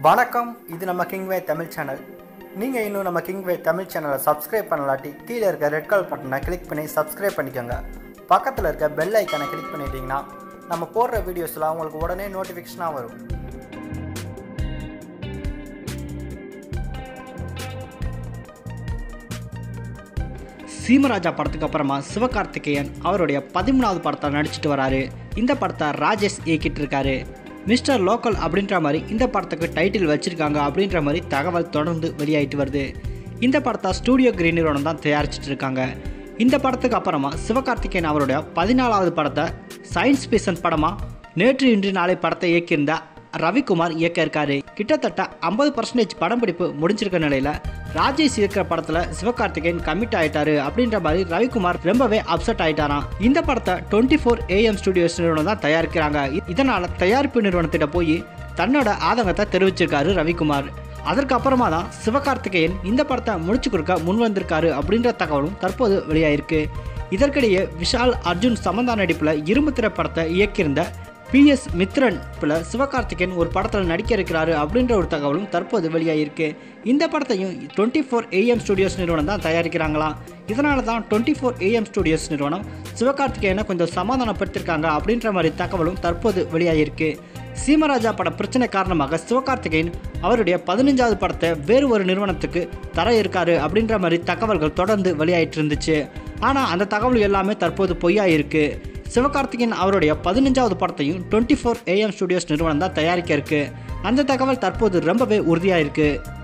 வணக்கம் இது நம்ம கிங்வே தமிழ் சேனல் நீங்கள் இன்னும் நம்ம கிங்வே தமிழ் சேனலை சப்ஸ்கிரைப் பண்ணலாட்டி கீழே இருக்க ரெட் கலர் பட்டனை கிளிக் பண்ணி சப்ஸ்கிரைப் பண்ணிக்கோங்க பக்கத்தில் இருக்க பெல் ஐக்கானை கிளிக் பண்ணிட்டீங்கன்னா நம்ம போடுற வீடியோஸ்லாம் உங்களுக்கு உடனே நோட்டிஃபிகேஷனாக வரும் சீமராஜா படத்துக்கு அப்புறமா சிவகார்த்திகேயன் அவருடைய பதிமூணாவது படத்தை நடிச்சிட்டு வராரு இந்த படத்தை ராஜேஷ் இயக்கிட்டு இருக்காரு மிஸ்டர் லோக்கல் அப்படின்ற மாதிரி இந்த படத்துக்கு டைட்டில் வச்சிருக்காங்க அப்படின்ற மாதிரி தகவல் தொடர்ந்து வெளியாயிட்டு வருது இந்த படத்தை ஸ்டூடியோ கிரீன் நிறுவனம் தான் தயாரிச்சிட்டு இருக்காங்க இந்த படத்துக்கு அப்புறமா சிவகார்த்திகேயன் அவருடைய பதினாலாவது படத்தை சயின்ஸ் பிசன் படமாக நேற்று இன்று நாளை படத்தை இயக்கியிருந்த ரவிக்குமார் இயக்க இருக்காரு கிட்டத்தட்ட ஐம்பது பர்சன்டேஜ் படம் பிடிப்பு முடிஞ்சிருக்க நிலையில ராஜேஷ் இருக்கிற படத்துல சிவகார்த்திகேயன் கமிட் ஆயிட்டாரு அப்படின்ற மாதிரி ரவிக்குமார் ரொம்பவே அப்செட் ஆயிட்டாராம் இந்த படத்தை டுவெண்ட்டி ஃபோர் ஏஎம் ஸ்டுடியோஸ் நிறுவனம் தான் தயாரிக்கிறாங்க இ- இதனால தயாரிப்பு நிறுவனத்திட்ட போய் தன்னோட ஆதங்கத்தை தெரிவிச்சிருக்காரு ரவிக்குமார் அதற்கு அப்புறமா தான் சிவகார்த்திகேயன் இந்த படத்தை முடிச்சு கொடுக்க முன் வந்திருக்காரு அப்படின்ற தகவலும் தற்போது வெளியாயிருக்கு இதற்கிடையே விஷால் அர்ஜுன் சமந்தா நடிப்பில் இரும்பு திரை படத்தை இயக்கியிருந்த பிஎஸ் மித்ரன் பில் சிவகார்த்திகேயன் ஒரு படத்தில் நடிக்க இருக்கிறாரு அப்படின்ற ஒரு தகவலும் தற்போது வெளியாகிருக்கு இந்த படத்தையும் டுவெண்ட்டி ஃபோர் ஏஎம் ஸ்டுடியோஸ் நிறுவனம் தான் தயாரிக்கிறாங்களாம் இதனால தான் டுவெண்ட்டி ஃபோர் ஏஎம் ஸ்டுடியோஸ் நிறுவனம் சிவகார்த்திகேயனை கொஞ்சம் சமாதானப்படுத்திருக்காங்க அப்படின்ற மாதிரி தகவலும் தற்போது வெளியாகிருக்கு சீமராஜா பட பிரச்சனை காரணமாக சிவகார்த்திகேயன் அவருடைய பதினஞ்சாவது படத்தை வேறு ஒரு நிறுவனத்துக்கு தர இருக்காரு அப்படின்ற மாதிரி தகவல்கள் தொடர்ந்து வெளியாயிட்டு இருந்துச்சு ஆனால் அந்த தகவல் எல்லாமே தற்போது பொய்யா இருக்கு சிவகார்த்திகேயன் அவருடைய பதினஞ்சாவது படத்தையும் டுவெண்ட்டி ஃபோர் ஏஎம் ஸ்டுடியோஸ் நிறுவனம் தான் தயாரிக்க இருக்கு அந்த தகவல் தற்போது ரொம்பவே உறுதியாக இருக்குது